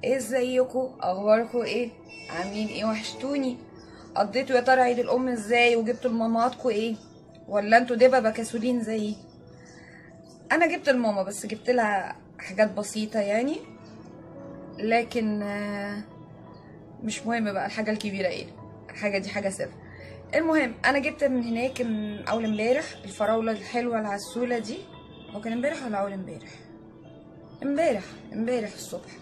ازيكم اخباركم ايه عاملين ايه وحشتوني قضيتوا يا ترى عيد الام ازاي وجبتوا لماماتكم ايه ولا انتوا دببه كسولين زيي انا جبت لماما بس جبت لها حاجات بسيطه يعني لكن آه، مش مهم بقى الحاجه الكبيره ايه الحاجه دي حاجه سر المهم انا جبت من هناك من اول امبارح الفراوله الحلوه العسوله دي هو كان امبارح ولا اول امبارح امبارح امبارح الصبح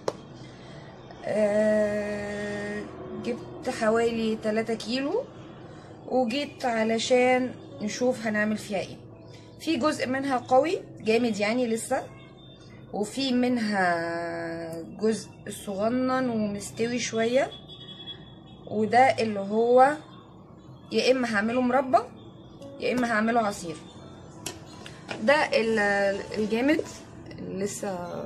آه، جبت حوالي 3 كيلو وجيت علشان نشوف هنعمل فيها ايه في جزء منها قوي جامد يعني لسه وفي منها جزء صغنن ومستوي شوية وده اللي هو يا اما هعمله مربى يا اما هعمله عصير ده ال- الجامد اللي لسه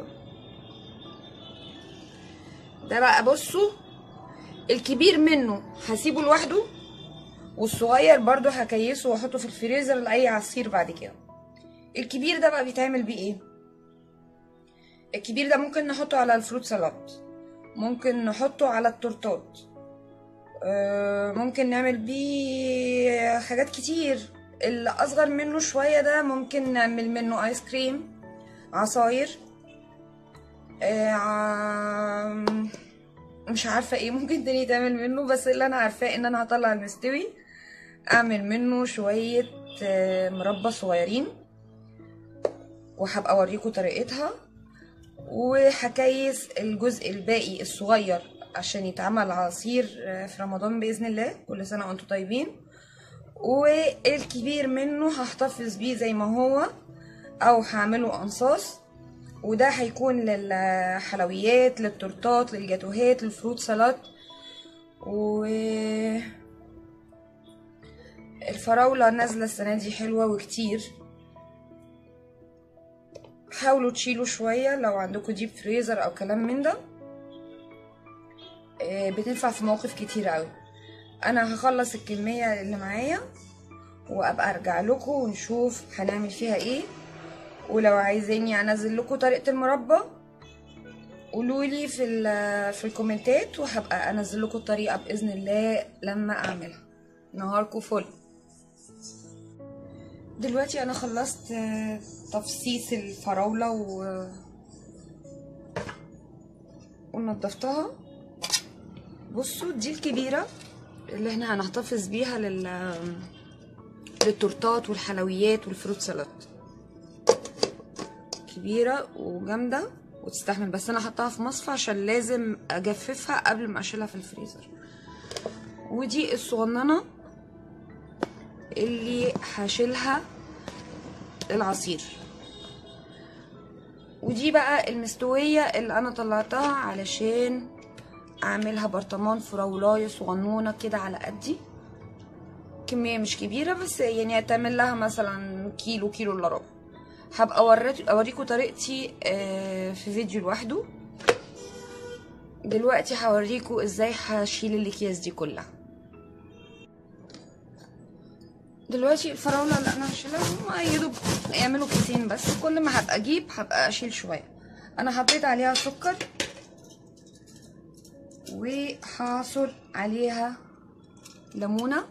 ده بقى بصوا الكبير منه هسيبه لوحده والصغير برضو هكيسه واحطه في الفريزر لاي عصير بعد كده الكبير ده بقى بيتعمل بيه ايه الكبير ده ممكن نحطه على الفروت سلطات ممكن نحطه على التورتات آه، ممكن نعمل بيه حاجات كتير اللي اصغر منه شوية ده ممكن نعمل منه ايس كريم عصاير آه، عم- مش عارفة ايه ممكن تاني تعمل منه بس اللي انا عارفاه ان انا هطلع المستوي اعمل منه شوية آه، مربى صغيرين وهبقى اوريكم طريقتها وهكيس الجزء الباقي الصغير عشان يتعمل عصير آه، في رمضان بإذن الله كل سنة وانتم طيبين والكبير منه هحتفظ بيه زي ما هو او هعمله انصاص وده هيكون للحلويات للتورتات للجاتوهات للفروت سلطات و الفراولة نازلة السنة دي حلوة وكتير حاولوا تشيلوا شوية لو عندكم ديب فريزر او كلام من ده آه، بتنفع في مواقف كتير قوي انا هخلص الكمية اللي معايا وابقى ارجع لكم ونشوف هنعمل فيها ايه ولو عايزيني انزل لكم طريقة المربى قولولي في ال- في الكومنتات وهبقى انزل لكم الطريقة باذن الله لما اعملها نهاركم فل دلوقتي انا خلصت آه، تفصيص الفراولة و ونضفتها بصوا دي الكبيرة اللي احنا هنحتفظ بيها لل للتورتات والحلويات والفروت سلطات كبيرة وجامدة وتستحمل بس انا حطها في مصفى عشان لازم اجففها قبل ما اشيلها في الفريزر ودي الصغننة اللي هشيلها العصير ودي بقى المستوية اللي انا طلعتها علشان اعملها برطمان فراولاية صغنونة كده على قدي كمية مش كبيرة بس يعني هتعمل لها مثلا كيلو كيلو الا ربع هبقى اوريت- اوريكم طريقتي آه، في فيديو لوحده دلوقتي هوريكم ازاي هشيل الاكياس دي كلها دلوقتي الفراولة اللي انا هشيلها هما يدوب يعملوا كيسين بس كل ما هبقى اجيب هبقى اشيل شوية انا حطيت عليها سكر وهعصر عليها ليمونه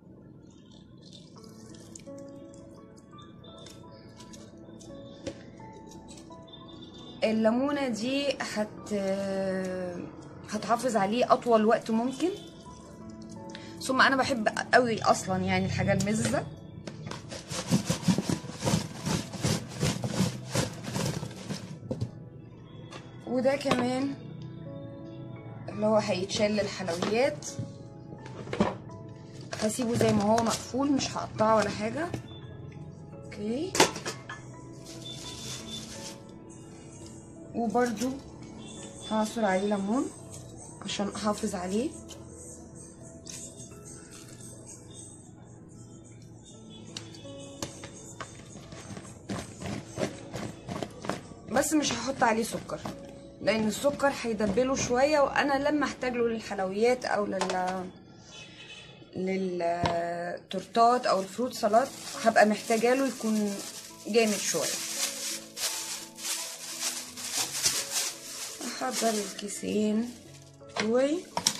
الليمونه دي هت هتحافظ عليه اطول وقت ممكن ثم انا بحب قوي اصلا يعني الحاجه المززه وده كمان اللي هو هيتشال للحلويات هسيبه زي ما هو مقفول مش هقطعه ولا حاجه اوكي وبرده هعصر عليه ليمون عشان احافظ عليه بس مش هحط عليه سكر لان السكر هيدبله شويه وانا لما احتاج له للحلويات او لل للتورتات او الفروت سلطات هبقى محتاجه له يكون جامد شويه هحضر الكيسين بتوعي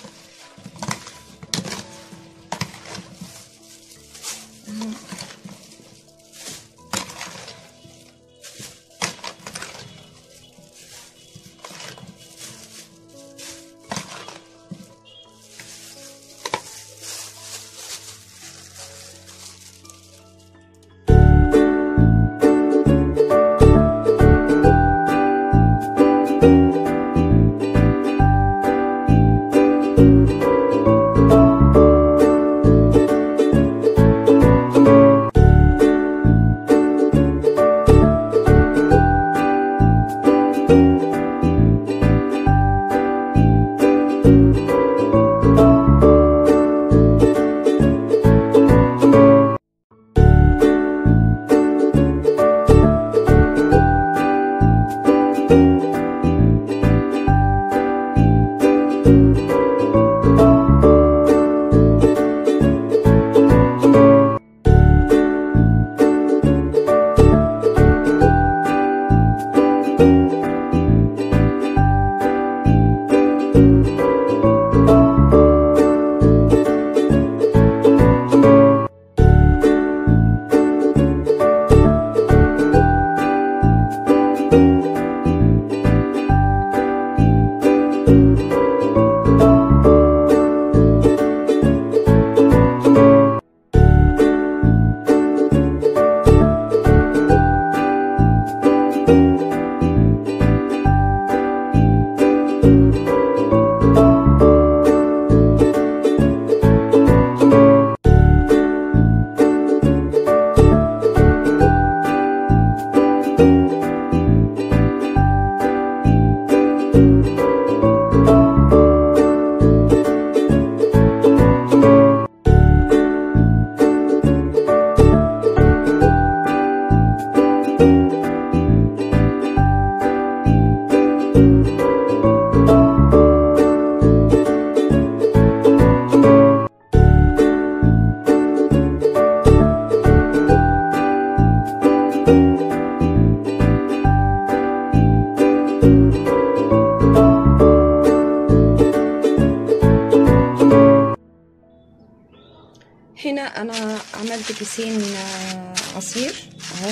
هنا انا عملت كيسين آه، عصير اهو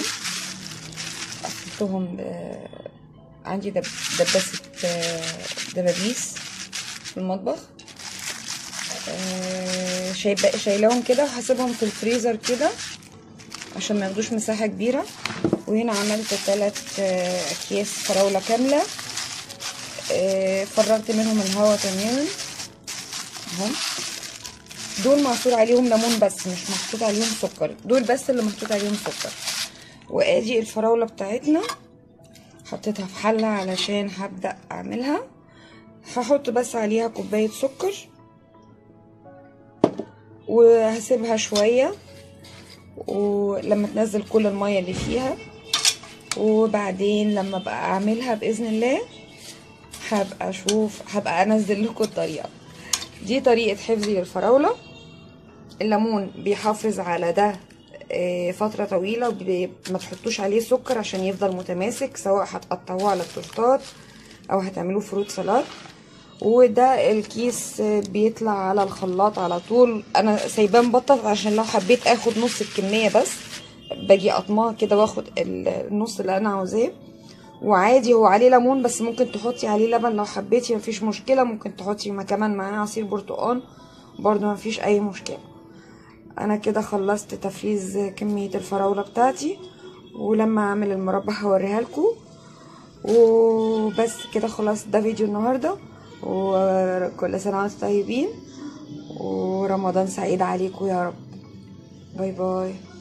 حطيتهم ب- عندي دب- دباسة آه، دبابيس في المطبخ آه، شايبة- شايلاهم كده وهسيبهم في الفريزر كده عشان ما ياخدوش مساحة كبيرة وهنا عملت تلات آه، اكياس فراولة كاملة آه، فرغت منهم الهواء تماما اهو دول معصور عليهم ليمون بس مش محطوط عليهم سكر دول بس اللي محطوط عليهم سكر وادي الفراولة بتاعتنا حطيتها في حلة علشان هبدأ اعملها هحط بس عليها كوباية سكر وهسيبها شوية ولما تنزل كل المية اللي فيها وبعدين لما بقى اعملها بإذن الله هبقى اشوف هبقى انزل لكم الطريقة دي طريقة حفظي للفراولة الليمون بيحافظ على ده آه، فترة طويلة وبي- ما تحطوش عليه سكر عشان يفضل متماسك سواء هتقطعوه على التورتات او هتعملوه فروت سلاد وده الكيس آه، بيطلع على الخلاط على طول انا سايباه مبطط عشان لو حبيت اخد نص الكمية بس باجي اقطمها كده واخد ال- النص اللي انا عاوزاه وعادي هو عليه ليمون بس ممكن تحطي عليه لبن لو حبيتي مفيش مشكلة ممكن تحطي ما كمان معاه عصير برتقال برضو مفيش اي مشكلة انا كده خلصت تفريز كمية الفراولة بتاعتي ولما اعمل المربى هوريها لكم وبس كده خلاص ده فيديو النهاردة وكل سنة وانتم طيبين ورمضان سعيد عليكم يا رب باي باي